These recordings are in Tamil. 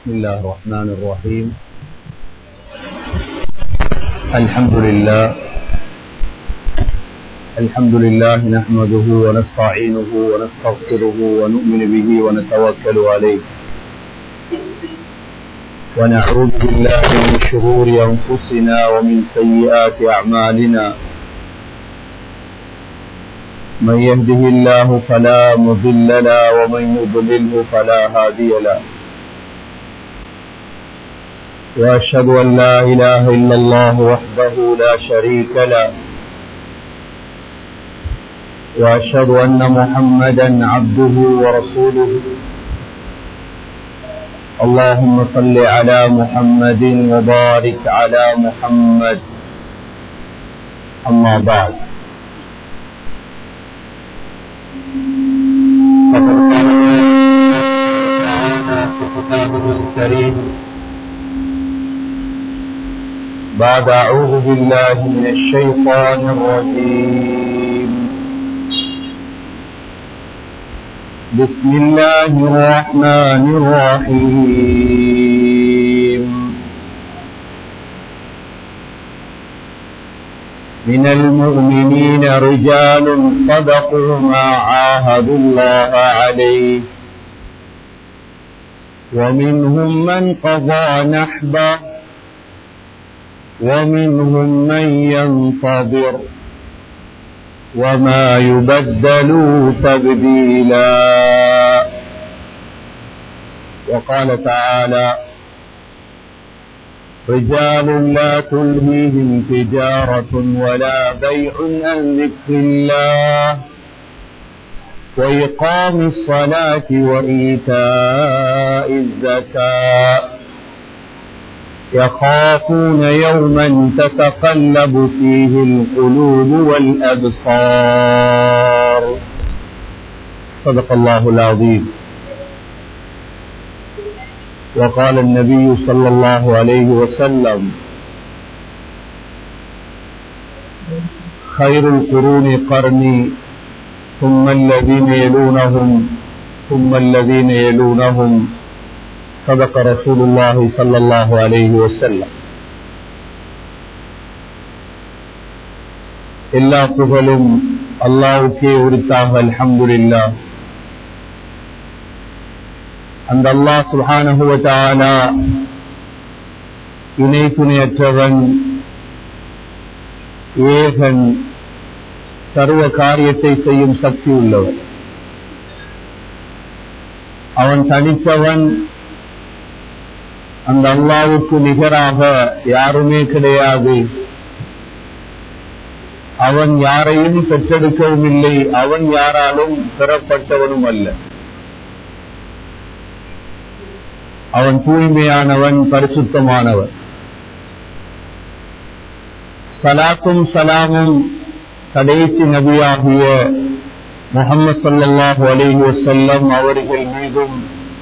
بسم الله الرحمن الرحيم الحمد لله الحمد لله نحمده ونستعينه ونستغفره ونؤمن به ونتوكل عليه ونعوذ بالله من شرور أنفسنا ومن سيئات أعمالنا من يهده الله فلا مضل له ومن يضلله فلا هادي له وأشهد أن لا إله إلا الله وحده لا شريك له وأشهد أن محمدا عبده ورسوله اللهم صل على محمد وبارك على محمد أما بعد فقد قال تعالى في كتابه الكريم بعد أعوذ بالله من الشيطان الرجيم بسم الله الرحمن الرحيم من المؤمنين رجال صدقوا ما عاهدوا الله عليه ومنهم من قضى نحبه ومنهم من ينتظر وما يبدلوا تبديلا وقال تعالى رجال لا تلهيهم تجارة ولا بيع عن ذكر الله وإقام الصلاة وإيتاء الزكاة يخافون يوما تتقلب فيه القلوب والأبصار صدق الله العظيم وقال النبي صلى الله عليه وسلم خير القرون قرني ثم الذين يلونهم ثم الذين يلونهم صدق رسول الله صلى الله عليه وسلم எல்லா புகழும் அல்லாவுக்கே உரித்தாக அல்ஹம்துலில்லா அந்த அல்லாஹ் சுஹானஹுவத்தாலா இணை துணையற்றவன் ஏகன் சர்வ காரியத்தை செய்யும் சக்தி உள்ளவன் அவன் தனித்தவன் அந்த அல்லாவுக்கு நிகராக யாருமே கிடையாது அவன் யாரையும் பெற்றெடுக்கவும் இல்லை அவன் யாராலும் பெறப்பட்டவனும் அல்ல அவன் தூய்மையானவன் பரிசுத்தமானவன் சலாத்தும் சலாமும் கடைசி நபியாகிய முகமது சல்லாஹூ அலஹி வசல்லம் அவர்கள் மீதும்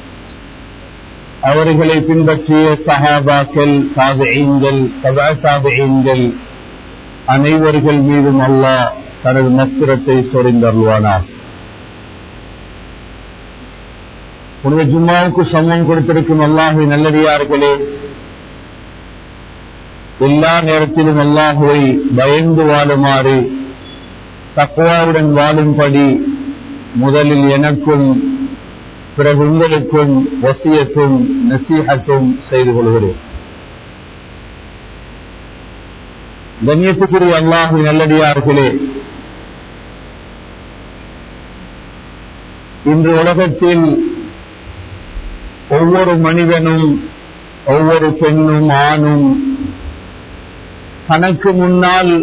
அவர்களை பின்பற்றிய சஹாபாக்கள் சாதையங்கள் சதா சாதையங்கள் அனைவர்கள் மீதும் அல்லாஹ் தனது மத்திரத்தை சொரிந்தருள்வானார் உனது ஜும்மாவுக்கு சமம் கொடுத்திருக்கும் அல்லாஹுவை நல்லடியார்களே எல்லா நேரத்திலும் அல்லாஹுவை பயந்து வாழுமாறு தக்குவாவுடன் வாழும்படி முதலில் எனக்கும் பிறகு உங்களுக்கும் வசியத்தும் நசீகத்தும் செய்து கொள்கிறேன் கண்ணியத்துக்குரிய அல்லாஹு நல்லடியார்களே இன்று உலகத்தில் ஒவ்வொரு மனிதனும் ஒவ்வொரு பெண்ணும் ஆணும் தனக்கு முன்னால்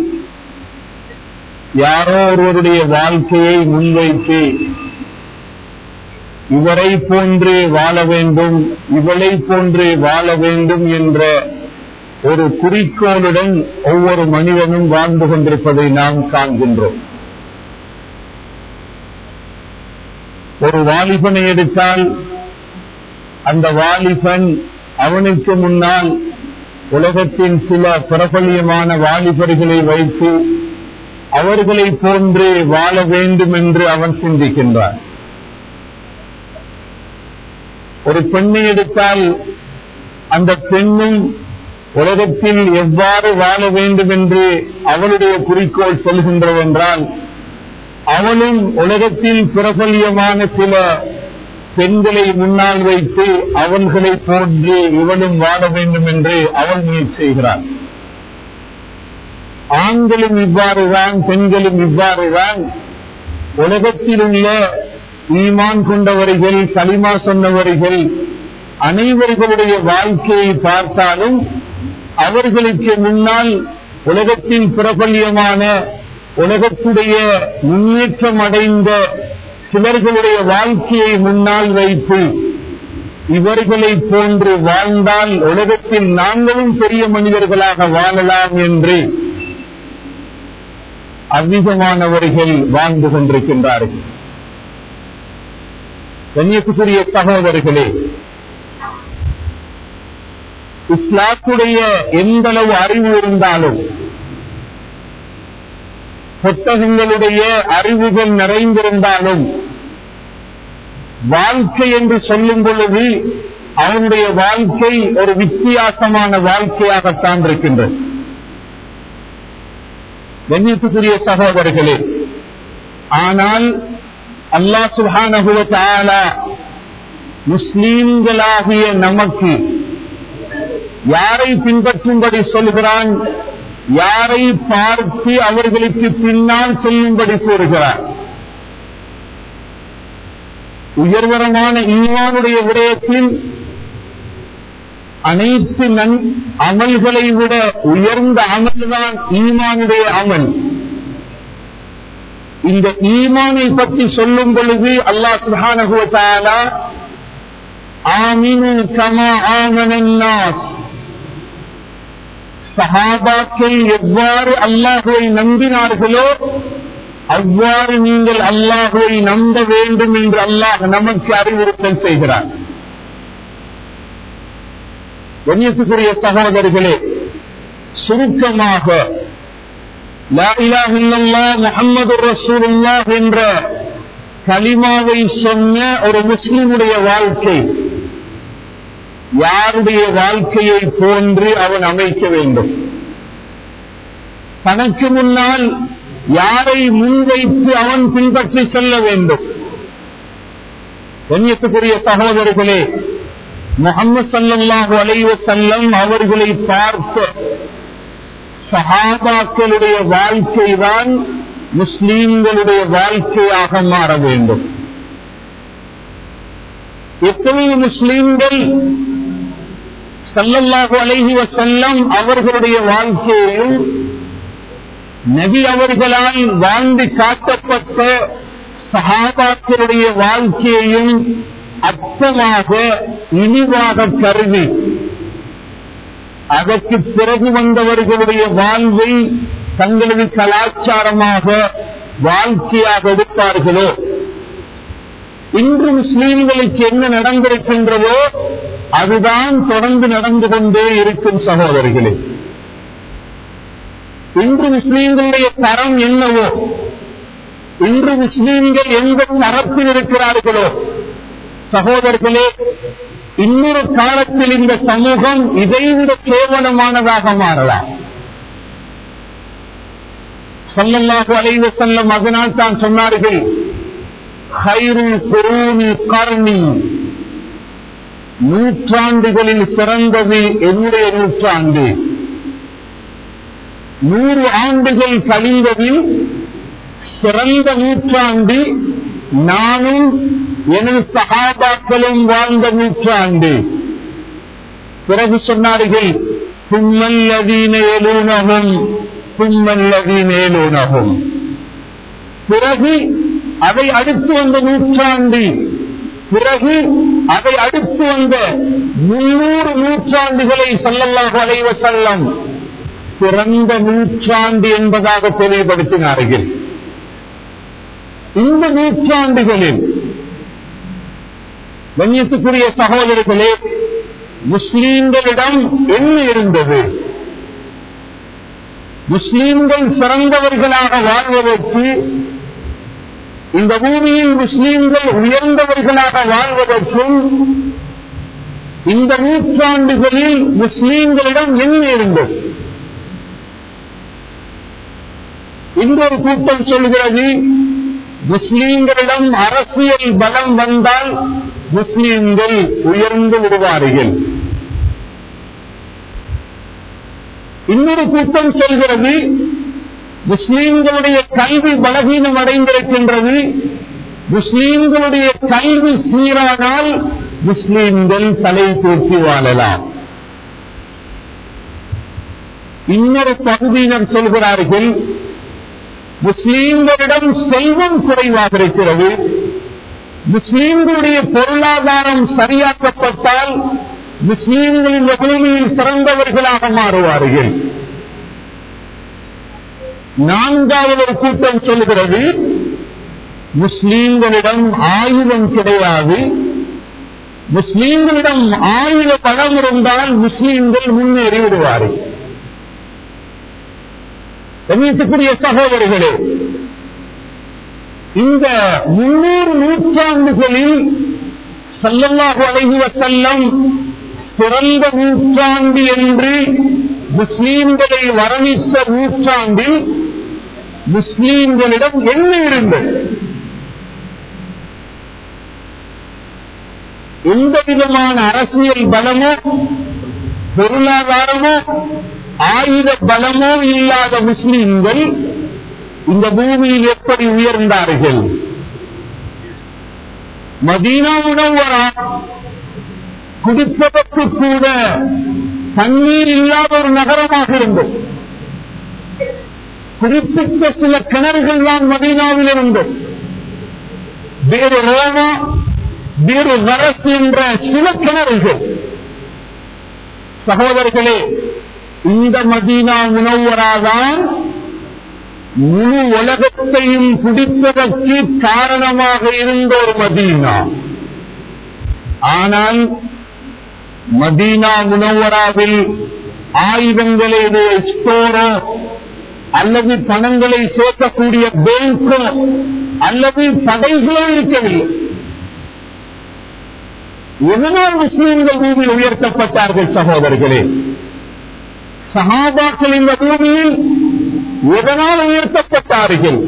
யாரோ ஒருவருடைய வாழ்க்கையை முன்வைத்து இவரை போன்று வாழ வேண்டும் இவளை போன்று வாழ வேண்டும் என்ற ஒரு குறிக்கோளுடன் ஒவ்வொரு மனிதனும் வாழ்ந்து கொண்டிருப்பதை நாம் காண்கின்றோம் ஒரு வாலிபனை எடுத்தால் அந்த வாலிபன் அவனுக்கு முன்னால் உலகத்தின் சில பிரபலியமான வாலிபர்களை வைத்து அவர்களை போன்று வாழ வேண்டும் என்று அவன் சிந்திக்கின்றான் ஒரு பெண்ணை எடுத்தால் அந்த பெண்ணும் உலகத்தில் எவ்வாறு வாழ வேண்டும் என்று அவளுடைய குறிக்கோள் சொல்கின்றவென்றால் அவளும் உலகத்தில் பிரபல்யமான சில பெண்களை முன்னால் வைத்து அவள்களை போன்று இவளும் வாழ வேண்டும் என்று அவள் முயற்சி செய்கிறாள் ஆண்களும் இவ்வாறுதான் பெண்களும் இவ்வாறுதான் உலகத்தில் உள்ள ஈமான் கொண்டவர்கள் களிமா சொன்னவர்கள் அனைவர்களுடைய வாழ்க்கையை பார்த்தாலும் அவர்களுக்கு முன்னால் உலகத்தில் பிரபல்யமான உலகத்துடைய முன்னேற்றம் அடைந்த சிலர்களுடைய வாழ்க்கையை முன்னால் வைத்து இவர்களை போன்று வாழ்ந்தால் உலகத்தில் நாங்களும் பெரிய மனிதர்களாக வாழலாம் என்று அதிகமானவர்கள் வாழ்ந்து கொண்டிருக்கின்றார்கள் கண்ணியத்துக்குரிய சகோதரர்களே இஸ்லாத்துடைய எந்த அளவு அறிவு இருந்தாலும் புத்தகங்களுடைய அறிவுகள் நிறைந்திருந்தாலும் வாழ்க்கை என்று சொல்லும் பொழுது அவனுடைய வாழ்க்கை ஒரு வித்தியாசமான வாழ்க்கையாகத்தான் இருக்கின்றது கண்ணியத்துக்குரிய சகோதரர்களே ஆனால் அல்லா சுபானகுவ தாலா முஸ்லீம்களாகிய நமக்கு யாரை பின்பற்றும்படி சொல்கிறான் யாரை பார்த்து அவர்களுக்கு பின்னால் செல்லும்படி கூறுகிறார் உயர்வரமான ஈமானுடைய விடயத்தில் அனைத்து நன் அமல்களை விட உயர்ந்த அமல்தான் ஈமானுடைய அமல் இந்த ஈமானை பற்றி சொல்லும் பொழுது அல்லாஹ் சுபானகுவத்தாலா ஆமினு கமா ஆமனன்னாஸ் சஹாபாக்கள் எவ்வாறு அல்லாஹுவை நம்பினார்களோ அவ்வாறு நீங்கள் அல்லாஹுவை நம்ப வேண்டும் என்று அல்லாஹ் நமக்கு அறிவுறுத்தல் செய்கிறார் கண்ணியத்துக்குரிய சகோதரர்களே சுருக்கமாக முகமது ரசூலுல்லா என்ற கலிமாவை சொன்ன ஒரு முஸ்லிமுடைய வாழ்க்கை யாருடைய வாழ்க்கையை போன்று அவன் அமைக்க வேண்டும் தனக்கு முன்னால் யாரை முன்வைத்து அவன் பின்பற்றி செல்ல வேண்டும் கண்ணியத்துக்குரிய சகோதரர்களே முகமது சல்லாஹு அலைவ செல்லம் அவர்களை பார்த்த சஹாபாக்களுடைய வாழ்க்கை தான் முஸ்லீம்களுடைய வாழ்க்கையாக மாற வேண்டும் எத்தனை முஸ்லீம்கள் சல்லல்லாஹு அலைஹி வசல்லம் அவர்களுடைய வாழ்க்கையையும் நபி அவர்களால் வாழ்ந்து காட்டப்பட்ட சஹாபாக்களுடைய வாழ்க்கையையும் அர்த்தமாக இனிவாக கருதி அதற்கு பிறகு வந்தவர்களுடைய வாழ்வை தங்களது கலாச்சாரமாக வாழ்க்கையாக எடுப்பார்களோ இன்று முஸ்லீம்களுக்கு என்ன நடந்திருக்கின்றதோ அதுதான் தொடர்ந்து நடந்து கொண்டே இருக்கும் சகோதரிகளே இன்று முஸ்லீம்களுடைய தரம் என்னவோ இன்று முஸ்லீம்கள் எந்த தரத்தில் இருக்கிறார்களோ சகோதரர்களே இன்னொரு காலத்தில் இந்த சமூகம் இதைவிட கேவலமானதாக மாறலாம் சொல்லல்லாக அலைவ செல்லம் அதனால் தான் சொன்னார்கள் ஹைருல் குரூனி கர்ணி நூற்றாண்டுகளில் சிறந்தது என்னுடைய நூற்றாண்டு நூறு ஆண்டுகள் கழிந்ததில் சிறந்த நூற்றாண்டு நானும் எனது சகாபாக்களும் வாழ்ந்த நூற்றாண்டு பிறகு சொன்னார்கள் கும்மல்லதீன எழுனகும் கும்மல்லதீன எழுனகும் பிறகு அதை அடுத்து வந்த நூற்றாண்டு பிறகு அதை அடுத்து வந்த முன்னூறு நூற்றாண்டுகளை சொல்லல்லாக அலைவ செல்லம் சிறந்த நூற்றாண்டு என்பதாக தெளிவுபடுத்தினார்கள் இந்த நூற்றாண்டுகளில் கண்ணியத்துக்குரிய சகோதரர்களே முஸ்லீம்களிடம் என்ன இருந்தது முஸ்லீம்கள் சிறந்தவர்களாக வாழ்வதற்கு இந்த பூமியில் முஸ்லீம்கள் உயர்ந்தவர்களாக வாழ்வதற்கும் இந்த நூற்றாண்டுகளில் முஸ்லீம்களிடம் என்ன இருந்தது இன்னொரு கூட்டம் சொல்கிறது முஸ்லீம்களிடம் அரசியல் பலம் வந்தால் முஸ்லீம்கள் உயர்ந்து விடுவார்கள் இன்னொரு கூட்டம் சொல்கிறது முஸ்லீம்களுடைய கல்வி பலகீனம் அடைந்திருக்கின்றது முஸ்லீம்களுடைய கல்வி சீரானால் முஸ்லீம்கள் தலை தூக்கி வாழலாம் இன்னொரு பகுதியினர் சொல்கிறார்கள் முஸ்லீம்களிடம் செல்வம் குறைவாக இருக்கிறது முஸ்லீம்களுடைய பொருளாதாரம் சரியாக்கப்பட்டால் முஸ்லீம்கள் இந்த பூமியில் சிறந்தவர்களாக மாறுவார்கள் நான்காவது ஒரு கூட்டம் சொல்கிறது முஸ்லீம்களிடம் ஆயுதம் கிடையாது முஸ்லீம்களிடம் ஆயுத பலம் இருந்தால் முஸ்லீம்கள் முன்னேறி விடுவார்கள் கண்ணியத்துக்குரிய சகோதரர்களே இந்த முன்னூறு நூற்றாண்டுகளில் சல்லல்லாஹு அலைஹி வஸல்லம் சிறந்த நூற்றாண்டு என்று முஸ்லீம்களை வர்ணித்த நூற்றாண்டில் முஸ்லீம்களிடம் என்ன இருந்தது எந்த விதமான அரசியல் பலமோ பொருளாதாரமோ ஆயுத பலமோ இல்லாத முஸ்லீம்கள் இந்த பூமியில் எப்படி உயர்ந்தார்கள் மதீனா உணவரா குடிப்பதற்கு கூட தண்ணீர் இல்லாத ஒரு நகரமாக இருந்தது குறிப்பிட்ட சில கிணறுகள் தான் மதீனாவில் இருந்தது வேறு ரோமா வேறு வரசு என்ற சில கிணறுகள் சகோதரர்களே இந்த மதீனா உணவராதான் முழு உலகத்தையும் குடிப்பதற்கு காரணமாக இருந்த ஒரு மதீனா ஆனால் மதீனா முனவராவில் ஆயுதங்களை ஸ்டோரோ அல்லது பணங்களை சேர்க்கக்கூடிய பேங்கோ அல்லது படைகளோ இருக்கவில்லை எதனால் முஸ்லீம்கள் பூமியில் உயர்த்தப்பட்டார்கள் சகோதரர்களே சகாபாக்கள் இந்த பூமியில் எதனால் உயர்த்தப்பட்டார்கள்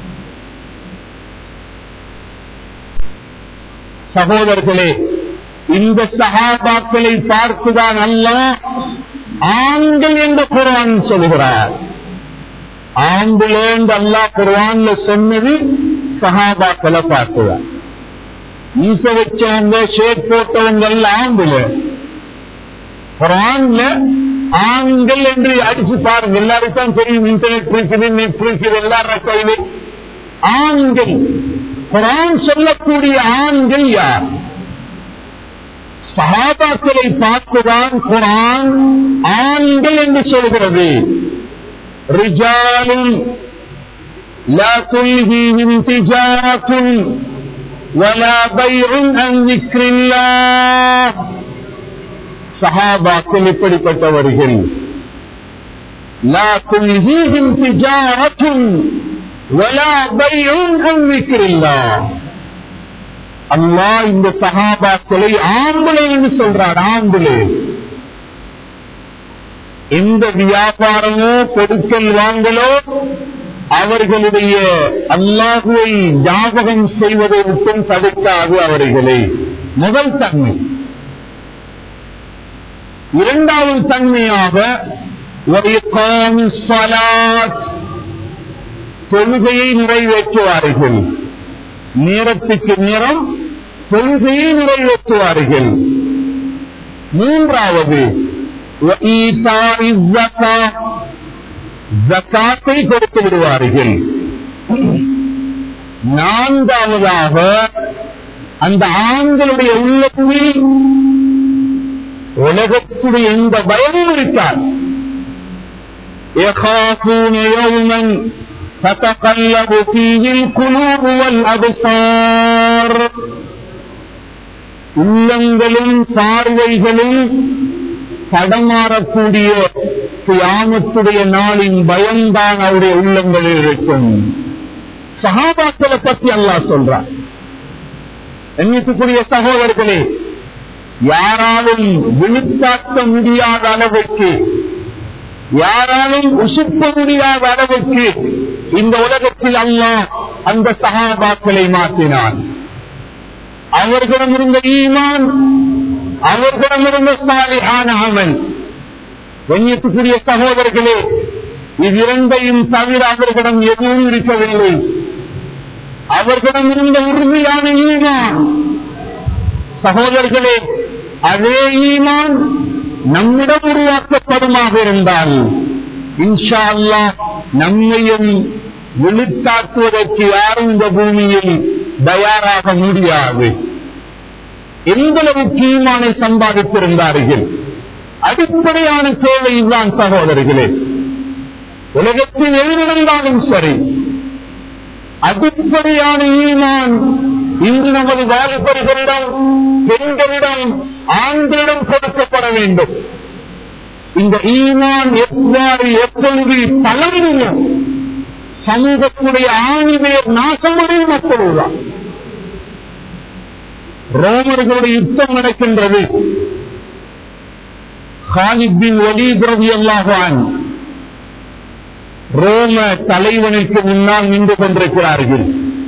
சகோதரர்களே இந்த சகாபாக்களை பார்த்துதான் அல்ல ஆண்கள் என்று குரான் சொல்கிறார் ஆண்களேந்து அல்லா குரான்ல சொன்னது சகாபாக்களை பார்த்துதான் ஈச வச்சவங்க ஷேட் போட்டவங்க எல்லாம் ஆம்புல குரான்ல ஆண்கள் என்று அடிச்சு பாருங்க எல்லாருக்கும் தெரியும் இன்டர்நெட் இருக்குது நெட் இருக்குது எல்லாரும் கைது ஆண்கள் குரான் சொல்லக்கூடிய ஆண்கள் யார் சகாபாக்களை பார்த்துதான் குரான் ஆண்கள் என்று சொல்கிறது ரிஜாலும் لا تلهيهم تجارة ولا بيع عن ذكر الله சஹாபாக்கள் இப்படிப்பட்டவர்கள் لا تلهيهم تجارة ولا بيع عن ذكر الله அல்லாஹ் இந்த சகாபாக்களை ஆம்பளை என்று சொல்றார் ஆம்பளை எந்த வியாபாரமோ கொடுக்கல் வாங்கலோ அவர்களுடைய அல்லாஹுவை ஞாபகம் செய்வதை மட்டும் தடுக்காது அவர்களை முதல் தன்மை இரண்டாவது தன்மையாக தொழுகையை நிறைவேற்றுவார்கள் நேரத்துக்கு நேரம் தொழுகையை நிறைவேற்றுவார்கள் மூன்றாவது ஜக்காத்தை கொடுத்து விடுவார்கள் நான்காவதாக அந்த ஆண்களுடைய உள்ளத்தில் உலகத்துடைய எந்த பயமும் இருக்கார் يخافون يوما تتقلب فيه القلوب والأبصار உள்ளங்களும் பார்வைகளும் தடமாறக்கூடிய கியாமத்துடைய நாளின் பயம்தான் அவருடைய உள்ளங்களில் இருக்கும் சகாபாக்களை பற்றி அல்லாஹ் சொல்றார் எண்ணிக்கக்கூடிய சகோதரர்களே யாராலும் விழுத்தாக்க முடியாத அளவுக்கு யாராலும் உசுப்ப முடியாத அளவுக்கு இந்த உலகத்தில் அல்லாஹ் அந்த சகாபாக்களை மாற்றினான் அவர்களிடமிருந்த ஈமான் அவர்களிடமிருந்த சாலிஹான அமல் கண்ணியத்துக்குரிய சகோதரர்களே இவ்விரண்டையும் தவிர அவர்களிடம் எதுவும் இருக்கவில்லை அவர்களிடம் இருந்த உறுதியான ஈமான் சகோதரர்களே அதே ஈமான் நம்மிடம் உருவாக்கப்படுமாக இருந்தால் இன்ஷா அல்லாஹ் நம்மையும் விழுத்தாக்குவதற்கு யாரும் இந்த பூமியில் தயாராக முடியாது எந்த அளவுக்கு ஈமானை சம்பாதித்திருந்தார்கள் அடிப்படையான தேவை இதுதான் சகோதரர்களே உலகத்தில் எது நடந்தாலும் சரி அடிப்படையான ஈமான் இன்று நமது வாலிபர்களிடம் பெண்களிடம் ஆண்களிடம் கொடுக்கப்பட வேண்டும் இந்த ஈமான் எவ்வாறு எப்பொழுது பலனிலும் சமூகத்துடைய ஆணிவேர் நாசமடையும் அப்பொழுதுதான் ரோமர்களுடைய யுத்தம் நடக்கின்றது ஹாலித் பின் வலீத் ரலியல்லாஹு அன்ஹு ரோம தலைவனுக்கு முன்னால் நின்று கொண்டிருக்கிறார்கள்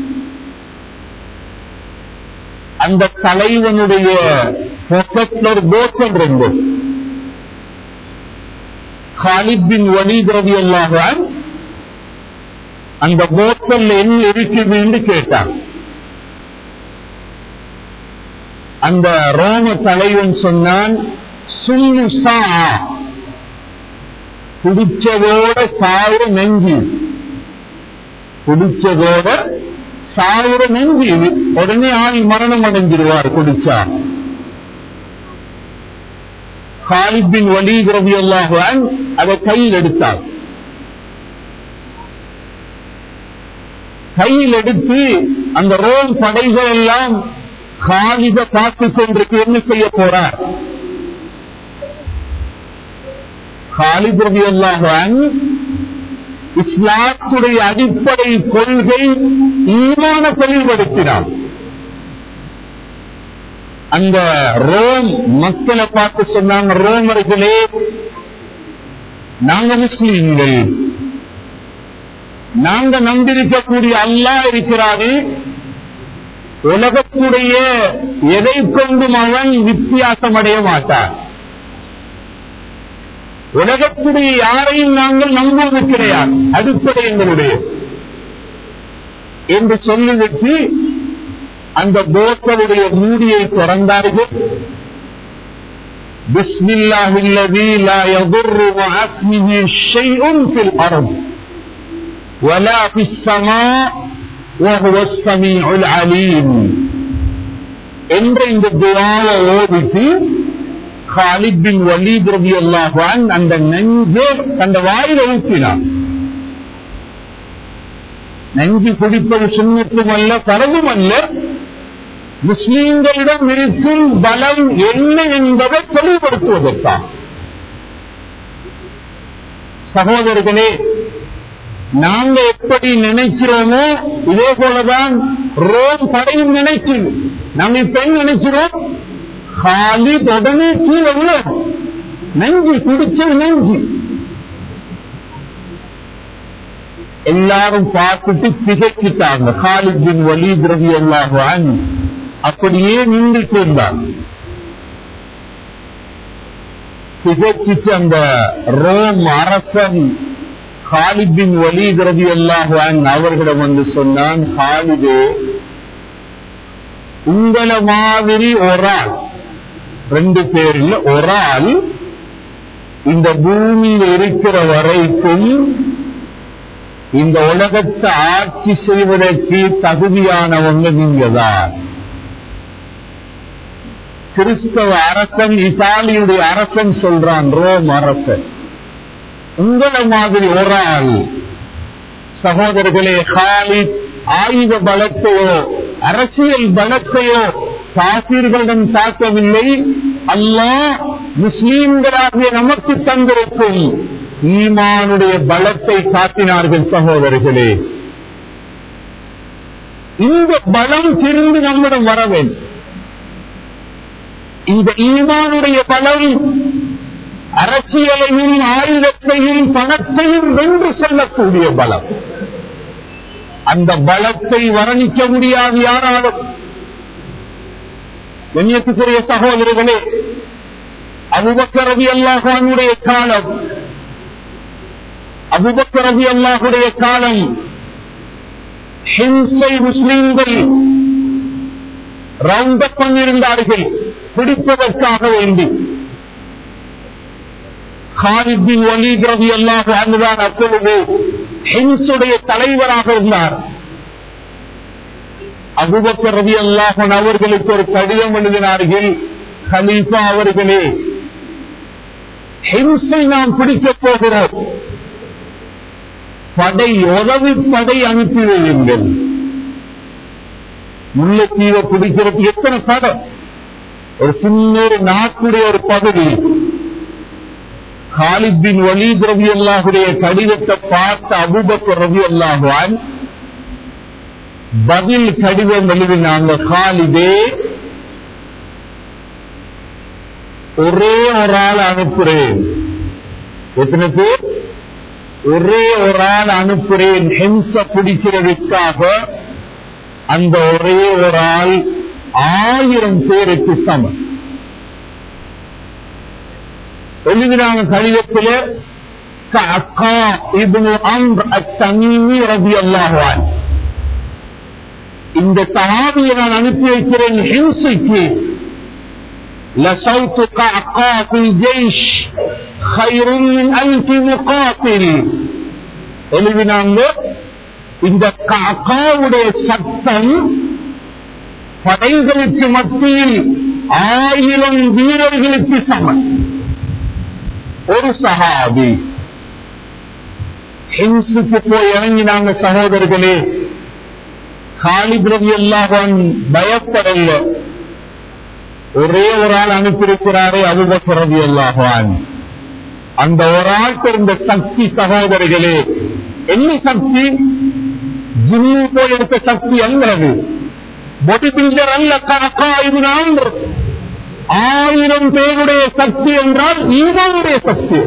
அந்த தலைவனுடைய பொக்கத்தில் ஒரு போத்தல் இருந்தது ஹாலித் பின் வலீத் ரலியல்லாஹு அன்ஹு அந்த போத்தல் என்ன இருக்குது என்று கேட்டான் அந்த ரோம தலைவன் சொன்னான் சுல்லுசா குடிச்சதோட சாவுற நெஞ்சு குடிச்சதோட சாவுற நெஞ்சு உடனே ஆள் மரணம் அடைஞ்சிருவார் குடிச்சா காலிபின் வலி ரவி அல்லாஹான் அதை கையில் எடுத்தார் கையில் எடுத்து அந்த ரோம் படைகள் எல்லாம் காலித பார்த்துக் கொண்டிருக்கு என்ன செய்ய போறார் காலித் ரவி அல்லாஹான் இஸ்லாத்துடைய அடிப்படை கொள்கை ஈமான தெளிவுபடுத்தினார் அந்த ரோம் மக்களை பார்த்து சொன்னாங்க ரோமர்களே நாங்க முஸ்லீம்கள் நாங்க நம்பியிருக்கக்கூடிய அல்லாஹ் இருக்கிறாரு உலகத்துடைய எதை கொண்டும் அவன் வித்தியாசம் அடைய மாட்டான் உலகத்துடைய யாரையும் நாங்கள் நம்புவது கிடையாது அடிப்படை எங்களுடைய என்று சொல்லிவிட்டு அந்த போத்தருடைய மூடியை திறந்தார்கள் بسم الله الذي لا يضر مع اسمه شيء في الأرض ولا في السماء وهو السميع العليم என்ற இந்த துவாவை ஓதித்து காலித் பின் வலீத் ரபி அல்லாஹான் அந்த நெஞ்சே அந்த வாயில ஊற்றினான் நெஞ்சு குடிப்பது சுண்ணத்தும் அல்ல பரவும் அல்ல முஸ்லீம்களிடம் இருக்கும் பலம் என்ன என்பதை தெளிவுபடுத்துவதற்காக சகோதரர்களே நாங்க எப்படி நினைக்கிறோமோ இதே போலதான் ரோம் படையும் நினைக்குது நம்ம இப்ப என்ன நினைக்கிறோம் காலித் உடனே கீழே விழும் நெஞ்சு குடிச்சது நெஞ்சு எல்லாரும் பார்த்துட்டு திகைச்சிட்டாங்க காலித் பின் வலீத் ரவி அல்லாஹான் அப்படியே நின்று கொண்டாங்க திகைச்சிட்டு அந்த ரோம் அரசன் காலித் பின் வலீத் ரவி அல்லாஹான் அவர்களிடம் வந்து சொன்னான் காலிதே உங்களை மாதிரி ஒரு ஆள் ரெண்டு பேரில் ஒரு ஆள் இந்த பூமியில் இருக்கிற வரைக்கும் இந்த உலகத்தை ஆட்சி செய்வதற்கு தகுதியானவங்க நீங்க தான் கிறிஸ்தவ அரசன் இத்தாலியுடைய அரசன் சொல்றான் ரோம் அரசன் உங்களை மாதிரி ஒரு ஆள் சகோதரர்களே காலித் ஆயுத பலத்தையோ அரசியல் பலத்தையோ காசீர்களிடம் தாக்கவில்லை அல்லாஹ் முஸ்லீம்களாகிய நமக்கு தந்திருக்கும் ஈமானுடைய பலத்தை காட்டினார்கள் சகோதரர்களே இந்த பலம் திரும்பி நம்மிடம் வர வேண்டும் இந்த ஈமானுடைய பலம் அரசியலையும் ஆயுதத்தையும் பணத்தையும் வென்று செல்லக்கூடிய பலம் அந்த பலத்தை வர்ணிக்க முடியாது யாராலும் கண்ணியத்துக்குரிய சகோதரர்களே அபுபக்கர் ரவி அல்லாஹானுடைய காலம் அபுபக்கர் ரவி அல்லாஹுடைய காலம் ஹிம்சை முஸ்லீம்கள் ரவுண்ட் பண்ணியிருந்தார்கள் பிடிப்பதற்காக வேண்டி ஹாலிபின் வலீத் ரவி அல்லாஹ் அங்குதான் அப்பொழுது ஹிம்சுடைய தலைவராக இருந்தார் அபுபக்கர் ரவி அல்லாஹன் அவர்களுக்கு ஒரு கடிதம் எழுதினார்கள் ஹலீஃபா அவர்களே ஹிம்சை நாம் பிடிக்கப் போகிறோம் படை உதவி படை அனுப்பி வையுங்கள் முல்லைத்தீவை பிடிக்கிறது எத்தனை படம் ஒரு சின்ன ஒரு நாட்டுடைய ஒரு பகுதி காலிபின் வலீத் ரவி அல்லாஹுடைய கடிதத்தை பார்த்த அபுபக்கர் ரவி அல்லாஹான் பதில் கடிதம் எழுதினாங்க காலிதே ஒரே ஒரு ஆள் அனுப்புறேன் எத்தனை பேர் ஒரே ஒரு ஆள் அனுப்புறேன் ஹிம்ச பிடிக்கிறதுக்காக அந்த ஒரே ஒரு ஆள் ஆயிரம் பேருக்கு சமம் எழுதினாங்க கடிதத்தில் அக்கா இப்னு அம்ர் அத்தமீமி ரபி அல்லாஹான் இந்த சஹாபியை நான் அனுப்பி வைக்கிறேன் ஹிம்சைக்கு لصوت قعقاع في الجيش خير من ألف مقاتل எழுதினாங்க இந்த காக்காவுடைய சத்தம் படைகளுக்கு மத்தியில் ஆயிரம் வீரர்களுக்கு சமம் ஒரு சஹாபி ஹிம்சுக்கு போய் இறங்கினாங்க சகோதரர்களே காலித் ரவி அல்லாஹான் பயப்படல ஒரே ஒரு ஆள் அனுப்பியிருக்கிறாரே அபுபக்கர் ரவி அல்லாஹான் அந்த ஒரு ஆள் இருந்த சக்தி சகோதரிகளே என்ன சக்தி ஜிம்மு போய் எடுத்த சக்தி அல்லது பொடி பில்டர் அல்ல கணக்கா இது நான் ஆயிரம் பேருடைய சக்தி என்றால் ஈமானுடைய சக்தி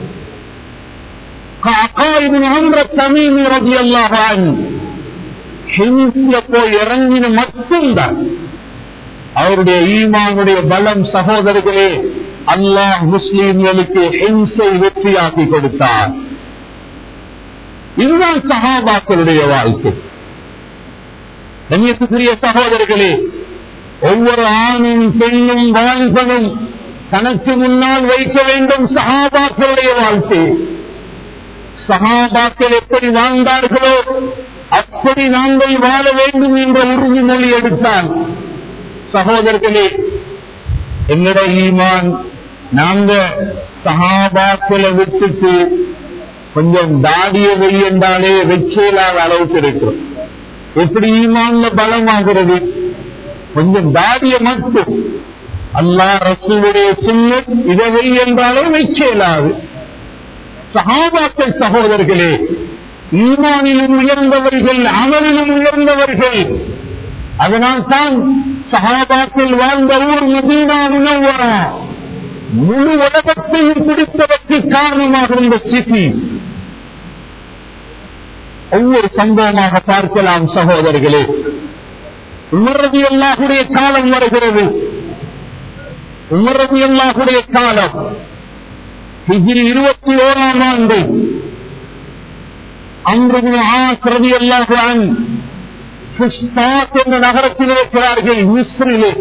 தமீமி ரவி அல்லாஹான் ஹிம்சிய போய் இறங்கின மட்டும்தான் அவருடைய ஈமானுடைய பலம் சகோதரர்களே அல்லாஹ் முஸ்லீம்களுக்கு ஹிம்சை வெற்றியாக்கி கொடுத்தார் இதுதான் சகாபாக்களுடைய வாழ்க்கை கண்ணியத்துக்குரிய சகோதரர்களே ஒவ்வொரு ஆணும் பெண்ணும் வாலிபனும் தனக்கு முன்னால் வைக்க வேண்டும் சகாபாக்களுடைய வாழ்க்கை சகாபாக்கள் எப்படி வாழ்ந்தார்களோ அப்படி நாங்கள் வாழ வேண்டும் என்ற உறுதிமொழி எடுத்தான் சகோதரர்களே என்னோட ஈமான் நாங்க சகாபாக்களை விட்டுட்டு கொஞ்சம் தாடிய வை என்றாலே வெச்சேலாத அளவுக்கு இருக்கிறோம் எப்படி ஈமான்ல பலமாகிறது கொஞ்சம் தாடிய மட்டும் அல்லா ரசூலுடைய சின்ன இதை வை என்றாலே வெச்சேலாது சகாபாக்கள் சகோதரர்களே ஈமானிலும் உயர்ந்தவர்கள் அமலிலும் உயர்ந்தவர்கள் அதனால் தான் சகாபாக்கள் வாழ்ந்த ஊர் மதீனா உணவரா முழு உலகத்தையும் பிடிப்பதற்கு காரணமாக இருந்த சிட்டி ஒவ்வொரு சம்பவமாக பார்க்கலாம் சகோதரர்களே உமரதி அல்லாஹுடைய காலம் வருகிறது உமரதி அல்லாஹுடைய காலம் ஹிஜிரி இருபத்தி ஓராம் ஆண்டு அன்று ஆசிரதி அல்லாஹான் புஸ்தாத் என்ற நகரத்தில் இருக்கிறார்கள் மிஸ்ரிலே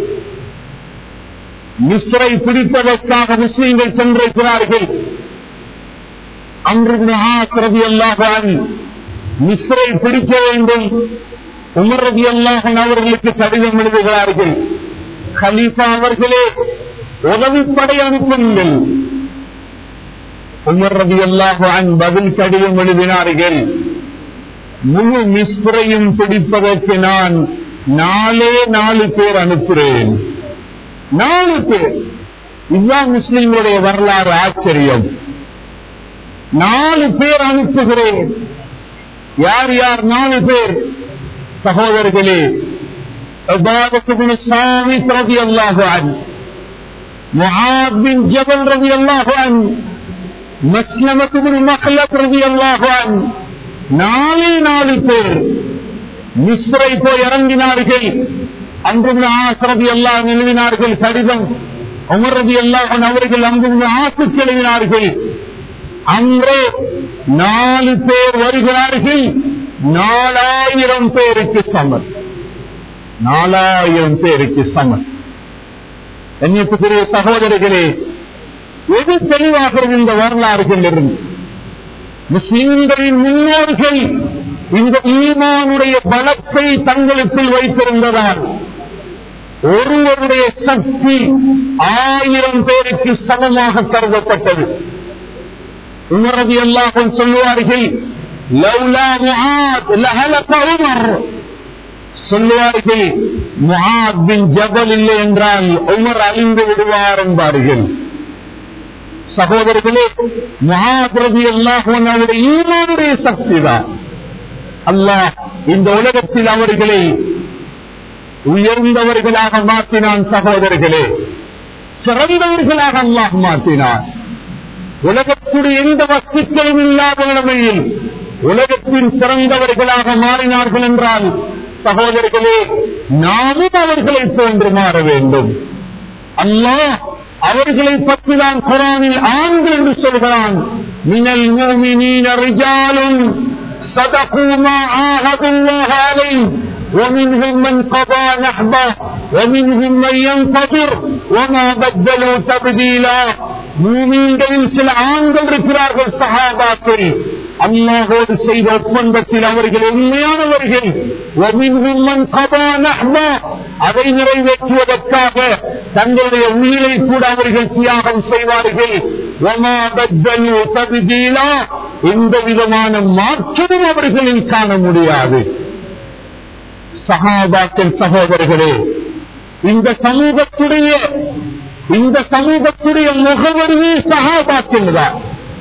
மிஸ்ரை பிடிப்பதற்காக முஸ்லீம்கள் சென்றிருக்கிறார்கள் அன்று ஆசிரதி அல்லாஹான் மிஸ்ரை பிடிக்க வேண்டும் உமர் ரவி அல்லாஹன் அவர்களுக்கு கடிதம் எழுதுகிறார்கள் கலீஃபா அவர்களே உதவிப்படை அனுப்புங்கள் உமர் ரவி அல்லாஹான் பதில் கடிதம் எழுதினார்கள் முழு மிஸ்ரையும் பிடிப்பதற்கு நான் நாலே நாலு பேர் அனுப்புகிறேன் நாலு பேர் இதுதான் முஸ்லிம்களுடைய வரலாறு ஆச்சரியம் நாலு பேர் அனுப்புகிறேன் யார் யார் நாலு பேர் சகோதரர்களே சாமி பிரதி அல்லாஹான் முஆத் பின் ஜபல் ரலியல்லாஹு அன்ஹு மஸ்லமத் பின் மஹ்லத் ரலியல்லாஹு அன்ஹு நாலே நாலு பேர் மிஸ்ரை போய் இறங்கினார்கள் அங்கு ஆசிரதி எல்லாம் எழுதினார்கள் கடிதம் உமரதி எல்லாம் அவர்கள் அங்கு ஆசுக்கு எழுதினார்கள் அன்று நாலு பேர் வருகிறார்கள் நாலாயிரம் பேருக்கு சமன் நாலாயிரம் பேருக்கு சமன் கண்ணியத்துக்குரிய சகோதரர்களே எது தெளிவாகிறது இந்த வரலாறுகள் இருந்து முஸ்லிம்களின் முன்னோர்கள் இந்த ஈமானுடைய பலத்தை தங்களுக்குள் வைத்திருந்ததால் ஒருவருடைய சக்தி ஆயிரம் பேருக்கு சமமாக கருதப்பட்டது உமரது எல்லாரும் சொல்லுவார்கள் லவ்லா முஆத் லஹலக உமர் சொல்லுவார்கள் முஆத் பின் ஜபல் இல்லை என்றால் உமர் அழிந்து விடுவார் என்பார்கள் சகோதரர்களே மகாபிரதி அல்லாஹன் அவருடைய ஈமானுடைய சக்தி தான் அல்லாஹ் இந்த உலகத்தில் அவர்களை உயர்ந்தவர்களாக மாற்றினான் சகோதரர்களே சிறந்தவர்களாக அல்லாஹ் மாற்றினான் உலகத்துடைய எந்த வஸ்துக்களும் இல்லாத நிலைமையில் உலகத்தின் சிறந்தவர்களாக மாறினார்கள் என்றால் சகோதரர்களே நாமும் அவர்களை போன்று மாற வேண்டும் அல்லாஹ் அவர்களை பற்றி தான் குரானில் ஆண்கள் என்று சொல்கிறான் மினல் மூமினீன ரிஜாலும் صدقوا ما عاهدوا الله عليه ومنهم من قضى نحبه ومنهم من ينتظر وما بدلوا تبديلا மூமீன்களில் சில ஆண்கள் இருக்கிறார்கள் சகாபாக்கள் அல்லாஹோடு செய்த ஒப்பந்தத்தில் அவர்கள் உண்மையானவர்கள் ومنهم من قضى نحبه அதை நிறைவேற்றுவதற்காக தங்களுடைய உயிரை கூட அவர்கள் தியாகம் செய்வார்கள் وما بدلوا تبديلا எந்த விதமான மாற்றமும் அவர்களில் காண முடியாது சகாபாக்கள் சகோதரர்களே இந்த சமூகத்துடைய இந்த சமூகத்துடைய முகவரியே சகாபாக்கள் தான்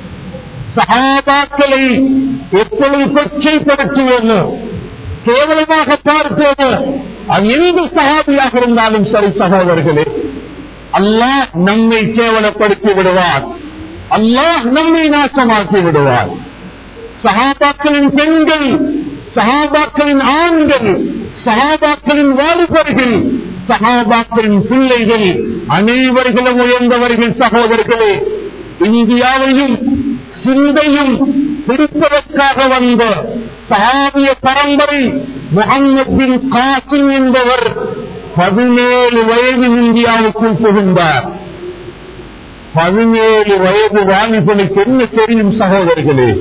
சகாபாக்களை எப்பொழுது கொச்சைப்படுத்துவோமோ கேவலமாக பார்ப்போமோ அது எந்த சகாபியாக இருந்தாலும் சரி சகோதரர்களே அல்லாஹ் நம்மை கேவலப்படுத்தி விடுவார் அல்லாஹ் நம்மை நாசமாக்கி விடுவார் சகாபாக்களின் பெண்கள் சகாபாக்களின் ஆண்கள் சகாபாக்களின் வாலிபர்கள் சகாபாக்களின் பிள்ளைகள் அனைவர்களும் உயர்ந்தவர்கள் சகோதரர்களே இந்தியாவையும் சிந்தையும் பிடிப்பதற்காக வந்த சகாபிய பரம்பரை முகமது பின் காசிம் என்பவர் பதினேழு வயது இந்தியாவுக்குள் புகுந்தார் பதினேழு வயது வாலிபனுக்கு என்ன தெரியும் சகோதரர்களே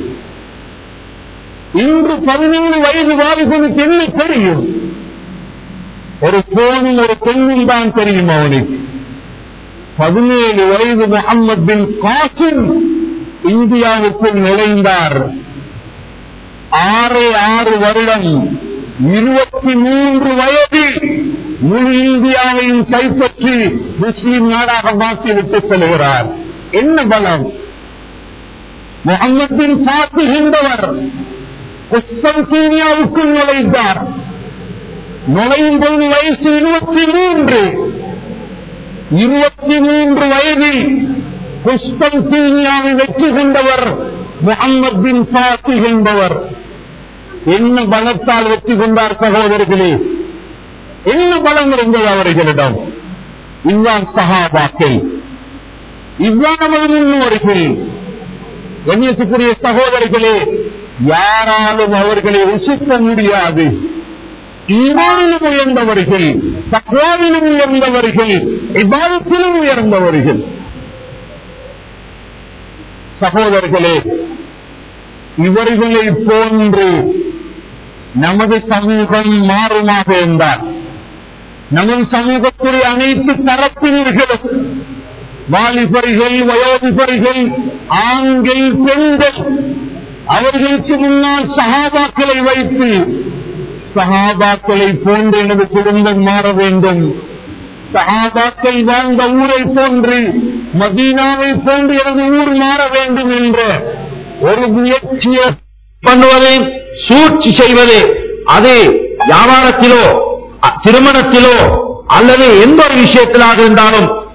இன்று பதினேழு வயது வாலிபனுக்கு என்ன தெரியும் ஒரு போனும் ஒரு பெண்ணும் தான் தெரியும் அவனுக்கு பதினேழு வயது முகமது பின் காசிம் இந்தியாவுக்குள் நுழைந்தார் ஆறு ஆறு வருடம் இருபத்தி மூன்று வயதில் முழு இந்தியாவையும் கைப்பற்றி முஸ்லிம் நாடாக மாற்றிவிட்டு செல்கிறார் என்ன பலம் முகமது பின் சாத்துகின்றவர் குஸ்தன்தீனியாவுக்குள் நுழைந்தார் நுழையும் போது வயசு இருபத்தி மூன்று இருபத்தி மூன்று வயதில் குஸ்தன்தீனியாவை வெற்றி கொண்டவர் முகமது பின் சாத்தி என்பவர் என்ன பலத்தால் வெற்றி கொண்டார் சகோதரர்களே என்ன பலம் இருந்தது அவர்களிடம் இதுதான் சகாபாக்கள் இவ்வாறு முன்னோர்கள் கண்ணியத்துக்குரிய சகோதரர்களே யாராலும் அவர்களை ருசிக்க முடியாது ஈமானிலும் உயர்ந்தவர்கள் தக்வாவிலும் உயர்ந்தவர்கள் இபாதத்திலும் உயர்ந்தவர்கள் சகோதரர்களே இவர்களை போன்று நமது சமூகம் மாறுமாக இருந்தார் நமது சமூகத்துடைய அனைத்து தரப்பினர்களும் வாலிபர்கள் வயோதிபர்கள் ஆண்கள் பெண்கள் அவர்களுக்கு முன்னால் சகாபாக்களை வைத்து சகாபாக்களை போன்று எனது குடும்பம் மாற வேண்டும் சகாபாக்கள் வாழ்ந்த ஊரை போன்று மதீனாவை போன்று எனது ஊர் மாற வேண்டும் என்ற ஒரு முயற்சியை பண்ணுவது சூழ்ச்சி செய்வது அது வியாபாரத்திலோ அ- திருமணத்திலோ அல்லது எந்த ஒரு விஷயத்திலாக இருந்தாலும்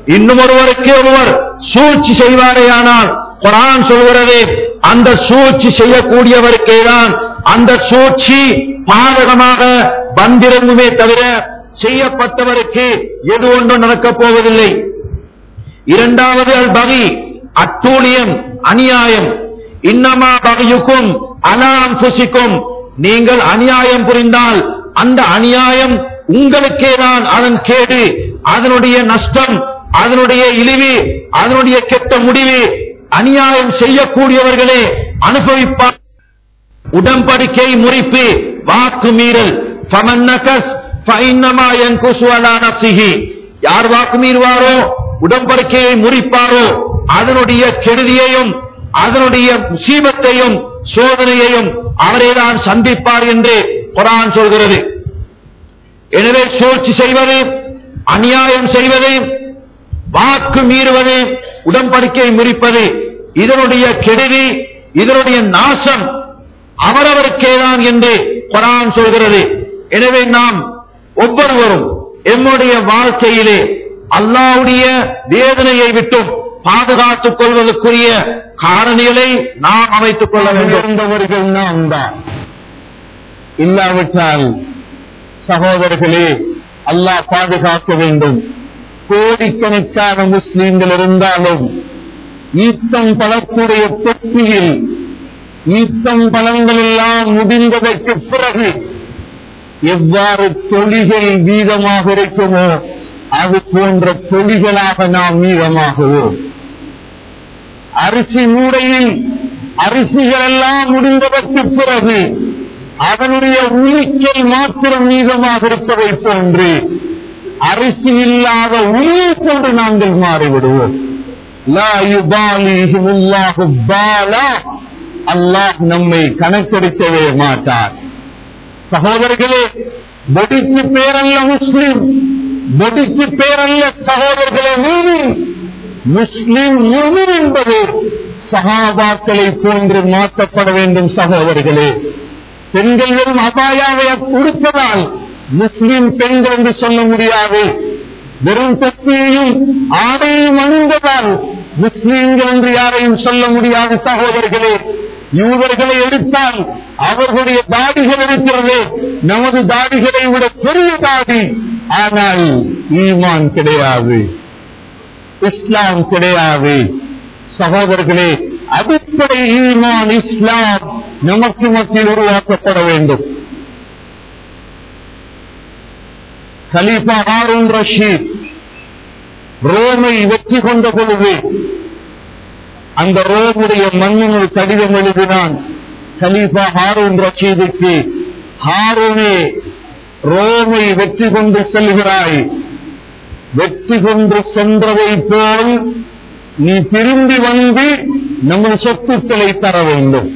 இன்னும் ஒருவருக்கு ஒருவர் சூழ்ச்சி செய்வாரேயானால் குரான் சொல்கிறது அந்த சூழ்ச்சி செய்யக்கூடியவருக்கே தான் அந்த சூழ்ச்சி பாதகமாக வந்திறங்குமே தவிர செய்யப்பட்டவருக்கு எது ஒன்றும் நடக்கப் போவதில்லை இரண்டாவது அல் பகி அட்டூழியம் அநியாயம் இன்னமா பகையுக்கும் அலாம் புசிக்கும் நீங்கள் அநியாயம் புரிந்தால் அந்த அநியாயம் உங்களுக்கே தான் அதன் கேடு அதனுடைய நஷ்டம் அதனுடைய இழிவு அதனுடைய கெட்ட முடிவு அநியாயம் செய்யக்கூடியவர்களே அனுபவிப்பார் உடன்படிக்கை முறிப்பு வாக்கு மீறல் ஃபமன் நகஸ் ஃபைன்னமா யன்குசு அலா நஃப்ஸிஹி. யார் வாக்கு மீறுவாரோ உடன்படிக்கையை முறிப்பாரோ அதனுடைய கெடுதியையும் அதனுடைய முசீபத்தையும் சோதனையையும் அவரேதான் சந்திப்பார் என்று குரான் சொல்கிறது எனவே சூழ்ச்சி செய்வது அநியாயம் செய்வது வாக்கு மீறுவது உடன்படிக்கை முறிப்பது இதனுடைய கெடுதி இதனுடைய நாசம் அவரவருக்கேதான் என்று குரான் சொல்கிறது எனவே நாம் ஒவ்வொருவரும் எம்முடைய வாழ்க்கையிலே அல்லாவுடைய வேதனையை விட்டும் பாதுகாத்துக் கொள்வதற்குரிய காரணிகளை நாம் அமைத்துக் கொள்ள வேண்டும் இருந்தவர்கள் நாம் தான் இல்லாவிட்டால் சகோதரர்களே அல்லாஹ் பாதுகாக்க வேண்டும் கோடிக்கணக்கான முஸ்லீம்கள் இருந்தாலும் ஈத்தம் பழத்துடைய தொட்டியில் ஈத்தம் பழங்கள் எல்லாம் முடிந்ததற்கு பிறகு எவ்வாறு தொழிகள் வீதமாக இருக்குமோ அது போன்ற தொழிகளாக நாம் மீதமாகுவோம் அரிசி மூடையில் அரிசிகள் எல்லாம் முடிந்ததற்கு பிறகு அதனுடைய உளிக்கல் மாத்திரம் மீதமாக இருப்பதை போன்று அரிசி இல்லாத உளியை கொண்டு நாங்கள் மாறிவிடுவோம் லா யுபாலிஹிம் அல்லாஹு பாலா. அல்லாஹ் நம்மை கணக்கெடுக்கவே மாட்டார் சகோதரர்களே பொடிக்கு பேரல்ல முஸ்லிம் பொடிக்கு பேரல்ல சகோதரர்களே மூமின் முஸ்லிம் மூமின் என்பது சகாபாக்களை போன்று மாற்றப்பட வேண்டும் சகோதரர்களே பெண்கள் வெறும் அபாயாவை உடுப்பதால் முஸ்லிம் பெண்கள் என்று சொல்ல முடியாது வெறும் தொப்பியையும் ஆடையும் அணிந்ததால் முஸ்லிம்கள் என்று யாரையும் சொல்ல முடியாது சகோதரர்களே யூதர்களை எடுத்தால் அவர்களுடைய தாடிகள் இருக்கிறது நமது தாடிகளை விட பெரிய தாடி ஆனால் ஈமான் கிடையாது இஸ்லாம் கிடையாது சகோதரர்களே அடிப்படை ஈமான் இஸ்லாம் நமக்கு மத்தியில் உருவாக்கப்பட வேண்டும் கலீஃபா ஹாரூன் ரஷீத் ரோமை வெற்றி கொண்ட பொழுது அந்த ரோமுடைய மன்னனுள் கடிதம் எழுதினான் கலீஃபா ஹாரூன் ரஷீதுக்கு ஹாரூனே ரோமை வெற்றி கொண்டு செல்கிறாய் வெற்றி கொண்டு சென்றதை போல் நீ திரும்பி வந்து நமது சொத்துக்களை தர வேண்டும்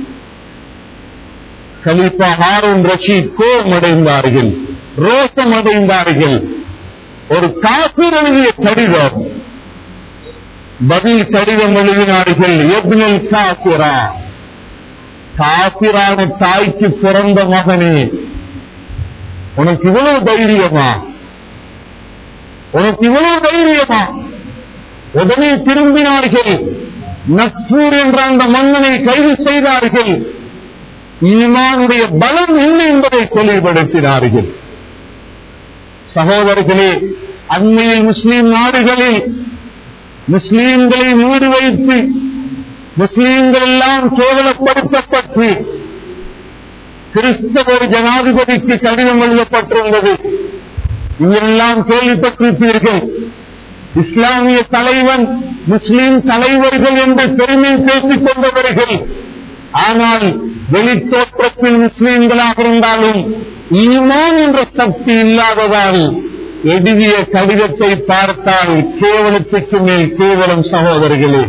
கலீஃபா ஹாரூன் ரஷீத் கோபமடைந்தார்கள் ரோசம் அடைந்தார்கள் ஒரு காப்பீர் எழுதிய கடிதம் பதில் கடிதம் எழுதினார்கள் எப்னல் காபிரா காபிரான தாய்க்கு பிறந்த மகனே உனக்கு இவ்வளவு தைரியமா உனக்கு இவ்வளவு தைரியமா உடனே திரும்பினார்கள் நக்பூர் என்ற அந்த மன்னனை கைது செய்தார்கள் ஈமானுடைய பலம் என்ன என்பதை தெளிவுபடுத்தினார்கள் சகோதரர்களே அண்மையில் முஸ்லிம் நாடுகளில் முஸ்லீம்களை மூடி வைத்து முஸ்லீம்கள் எல்லாம் கேவலப்படுத்தப்பட்டு கிறிஸ்தவ ஒரு ஜனாதிபதிக்கு கடிதம் எழுதப்பட்டிருந்தது இங்கெல்லாம் கேள்விப்பட்டிருப்பீர்கள் இஸ்லாமிய தலைவன் முஸ்லிம் தலைவர்கள் என்று பெருமை பேசிக் கொண்டவர்கள் ஆனால் வெளித்தோற்றத்தில் முஸ்லீம்களாக இருந்தாலும் ஈமான் என்ற சக்தி இல்லாததால் எழுதிய கடிதத்தை பார்த்தால் கேவலத்துக்கு மேல் கேவலம் சகோதரர்களே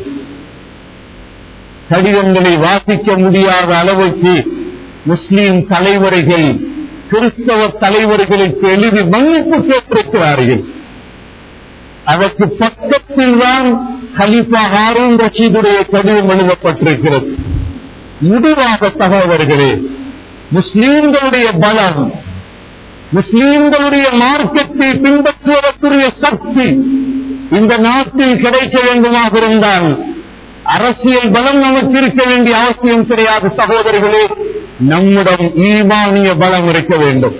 கடிதங்களை வாசிக்க முடியாத அளவுக்கு முஸ்லீம் தலைவர்கள் கிறிஸ்தவ தலைவர்களுக்கு எழுதி மன்னிப்பு கேட்டிருக்கிறார்கள் அதற்கு பக்கத்தில் தான் கலிஃபா ஹாரூன் ரஷீதுடைய கடிதம் எழுதப்பட்டிருக்கிறது முடிவாக சகோதரர்களே முஸ்லீம்களுடைய பலம் முஸ்லீம்களுடைய மார்க்கத்தை பின்பற்றுவதற்குரிய சக்தி இந்த நாட்டில் கிடைக்க வேண்டுமாக இருந்தால் அரசியல் பலம் நமக்கு இருக்க வேண்டிய அவசியம் கிடையாது சகோதரிகளே நம்மிடம் ஈமானிய பலம் இருக்க வேண்டும்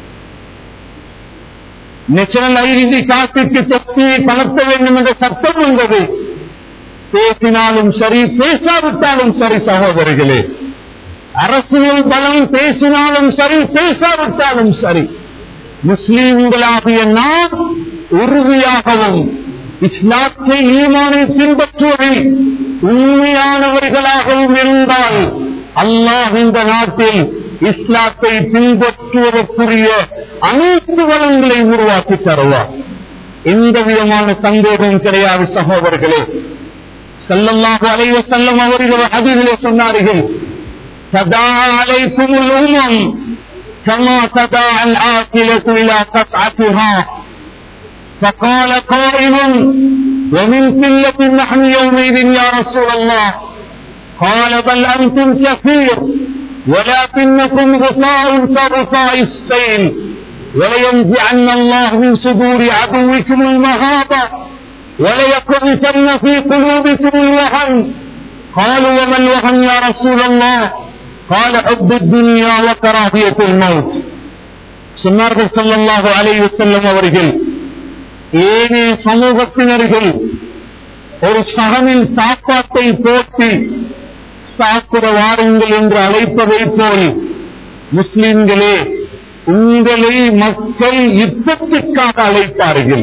நேஷனல் ஐடென்டி கார்டுக்கு தொப்பியை பலர்த்த வேண்டும் என்ற சட்டம் வந்தது பேசினாலும் சரி பேசாவிட்டாலும் சரி சகோதரிகளே அரசியல் பலம் பேசினாலும் சரி பேசாவிட்டாலும் சரி முஸ்லீம்களாகிய நாம் உறுதியாகவும் இஸ்லாத்தை ஈமானை பின்பற்றுவதில் உண்மையானவர்களாகவும் இருந்தால் அல்லாஹ் இந்த நாட்டில் இஸ்லாத்தை பின்பற்றுவதற்குரிய அனைத்து வளங்களை உருவாக்கி தருவார் எந்த விதமான சந்தேகம் கிடையாது சகோதரர்களே செல்லல்லாக அலைவ செல்லம் அவர்கள் அதிலே சொன்னார்கள் சதா அலைக்கும் உமம் كما تداعى الآكلة إلى قطعتها فقال قائل ومن قلة نحن يومئذ يا رسول الله قال بل أنتم كثير ولكنكم غطاء كغطاء السيل ولينزعن الله من صدور عدوكم المهابة وليقذفن في قلوبكم الوهن قالوا وما الوهن يا رسول الله قال حب الدنيا وكراهية الموت சொன்னார்கள் ஸல்லல்லாஹு அலைஹி வஸல்லம் அவர்கள் ஏனைய சமூகத்தினர்கள் ஒரு சகனில் சாப்பாட்டை போட்டு சாப்பிட வாருங்கள் என்று அழைப்பதை போல் முஸ்லிம்களே உங்களை மக்கள் யுத்தத்திற்காக அழைப்பார்கள்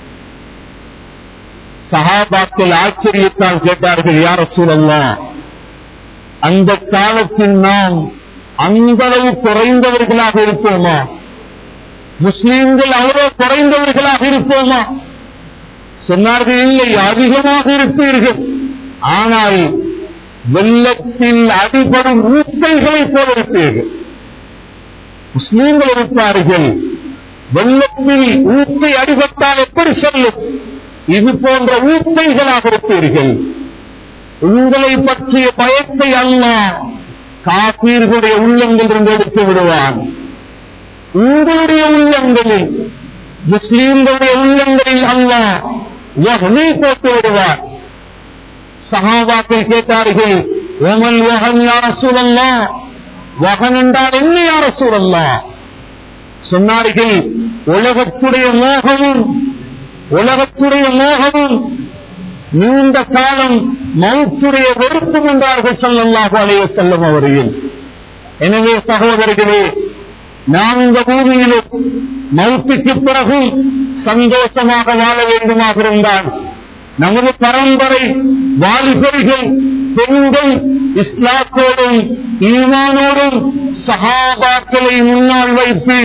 சஹாபாக்கள் ஆச்சரியத்தால் கேட்டார்கள் யார சூழல்லாம் அந்த காலத்தில் நாம் அந்த அளவு குறைந்தவர்களாக இருப்போமா முஸ்லீம்கள் அவ்வளவு குறைந்தவர்களாக இருப்போமா சொன்னார்கள் இல்லை அதிகமாக இருப்பீர்கள் ஆனால் வெள்ளத்தில் அடிபடும் ஊத்தைகளைப் போல இருப்பீர்கள் முஸ்லீம்கள் இருப்பார்கள் வெள்ளத்தில் ஊத்தை அடிபட்டால் எப்படி சொல்லும் இது போன்ற ஊத்தைகளாக இருப்பீர்கள் உங்களை பற்றிய பயத்தை அல்ல காப்பீர்களுடைய உள்ளங்களிலிருந்து எடுத்து விடுவான் உங்களுடைய உள்ளங்களில் முஸ்லீம்களுடைய உள்ளங்களில் அல்ல வகனை போட்டு விடுவார் சகாபாக்கள் கேட்டார்கள் ஓமல் வகன் யார சூழல்லா வகன் என்றால் என்ன யார சூழல்லா சொன்னார்கள் உலகத்துடைய மோகமும் உலகத்துடைய மோகமும் நீண்ட காலம் மௌத்துடைய வெறுப்பும் என்றார்கள் சொல்லல்லாஹு அலைய செல்லும் அவர்கள் எனவே சகோதரர்களே நாம் இந்த பூமியிலும் மௌத்துக்கு பிறகு சந்தோஷமாக வாழ வேண்டுமாக இருந்தால் நமது பரம்பரை வாலிபர்கள் பெண்கள் இஸ்லாத்தோடும் ஈமானோடும் சகாபாக்களை முன்னால் வைத்து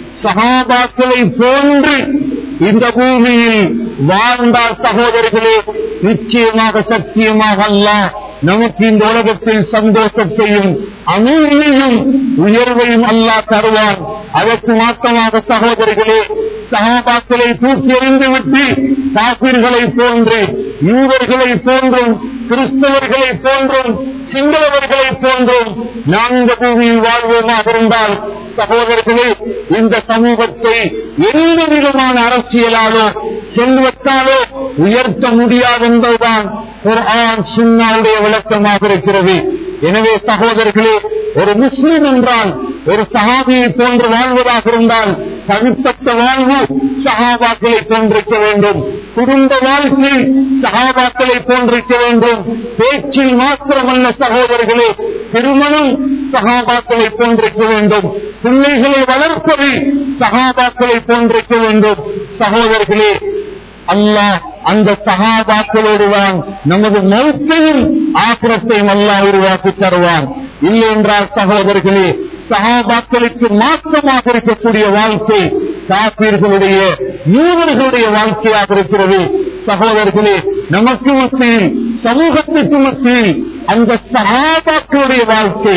சகாபாக்களை போன்று இந்த பூமியில் வாழ்ந்தால் சகோதரர்களே நிச்சயமாக சத்தியமாக அல்ல நமக்கு இந்த உலகத்தில் சந்தோஷத்தையும் அமைதியையும் உயர்வையும் அல்லாஹ் தருவான் அதற்கு மாற்றமாக சகோதரர்களே சகாபாக்களை தூக்கி எறிந்துவிட்டு காப்பீர்களை போன்று யூதர்களை போன்றும் கிறிஸ்தவர்களை போன்றும் சிங்களவர்களை போன்றும் நாம் இந்த பூமியில் வாழ்வோமாக இருந்தால் சகோதரர்களே இந்த சமூகத்தை எந்த விதமான அரசியலாலோ செல்வத்தாலோ உயர்த்த முடியாது என்பதுதான் குர்ஆன் சுன்னாவுடைய விளக்கமாக இருக்கிறது எனவே சகோதரர்களே ஒரு முஸ்லிம் என்றால் ஒரு சகாபியை போன்று வாழ்வதாக இருந்தால் தனிப்பட்ட வாழ்வு சகாபாக்களை போன்றிருக்க வேண்டும் குடும்ப வாழ்க்கை சகாபாக்களை போன்றிருக்க வேண்டும் பேச்சில் மாத்திரமல்ல சகோதரர்களே திருமணம் சகாபாக்களை போன்றிருக்க வேண்டும் பிள்ளைகளை வளர்ப்பதில் சகாபாக்களை போன்றிருக்க வேண்டும் சகோதரர்களே அல்லாஹ் அந்த சகாபாக்களோடு தான் நமது மௌத்தையும் ஆக்கிரத்தையும் அல்லாஹ் உருவாக்கி தருவான் இல்லை என்றால் சகோதரர்களே சகாபாக்களுக்கு மாற்றமாக இருக்கக்கூடிய வாழ்க்கை காப்பீர்களுடைய யூதர்களுடைய வாழ்க்கையாக இருக்கிறது சகோதரர்களே நமக்கு மத்தியில் சமூகத்திற்கு மத்தியில் அந்த சகாபாக்களுடைய வாழ்க்கை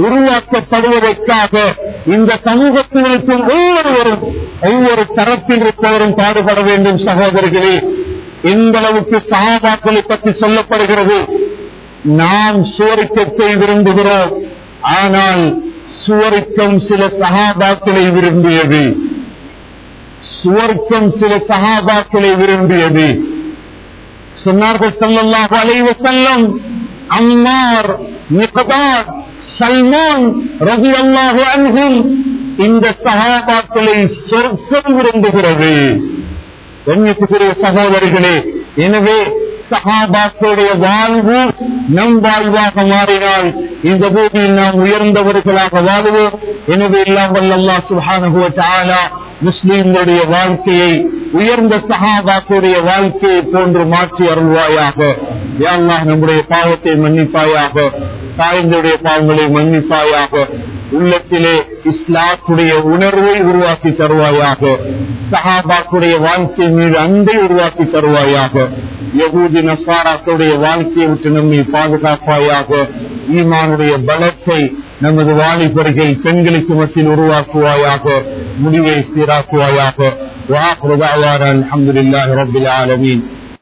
உருவாக்கப்படுவதற்காக இந்த சமூகத்தினருக்கும் ஒவ்வொருவரும் ஒவ்வொரு தரத்தில் இருப்பவரும் பாடுபட வேண்டும் சகோதரர்களே எந்த அளவுக்கு சகாபாக்களை பற்றி சொல்லப்படுகிறது நாம் சுவரிக்கத்தை விரும்புகிறோம் ஆனால் சுவரிக்கம் சில சகாபாக்களை விரும்பியது சுவர்க்கம் சில சகாபாக்களை விரும்பியது சொன்னார்கள் ஸல்லல்லாஹு அலைஹி வஸல்லம் அம்மார் மிக்தாத் சல்மான் ரலியல்லாஹு அன்ஹும் இந்த சஹாபாக்களை சொர்க்கம் விரும்புகிறது கண்ணியத்துக்குரிய சகோதரிகளே எனவே சஹாபாக்களுடைய வாழ்வு நம் வாழ்வாக மாறினால் இந்த பூமியில் நாம் உயர்ந்தவர்களாக வாழுவோம் எனவே எல்லாம் வல்லல்லா சுஹானஹுவ தஆலா முஸ்லிம்களுடைய வாழ்க்கையை உயர்ந்த சஹாபாக்களுடைய வாழ்க்கையை போன்று மாற்றி அருள்வாயாக யா அல்லாஹ் நம்முடைய பாவத்தை மன்னிப்பாயாக தாய்களுடைய பாவங்களை மன்னிப்பாயாக உள்ளத்திலே இஸ்லாத்துடைய உணர்வை உருவாக்கி தருவாயாக சஹாபாக்குடைய வாழ்க்கை மீது அன்பை உருவாக்கி தருவாயாக யகூதி நசாராக்களுடைய வாழ்க்கையை விட்டு நம்மை பாதுகாப்பாயாக ஈமானுடைய பலத்தை நமது வாலிபர்கள் பெண்களுக்கு மத்தியில் உருவாக்குவாயாக முடிவை சீராக்குவாயாக வாக்குறுதாவான அலமதுல்லாஹி ரபில் ஆலமீன்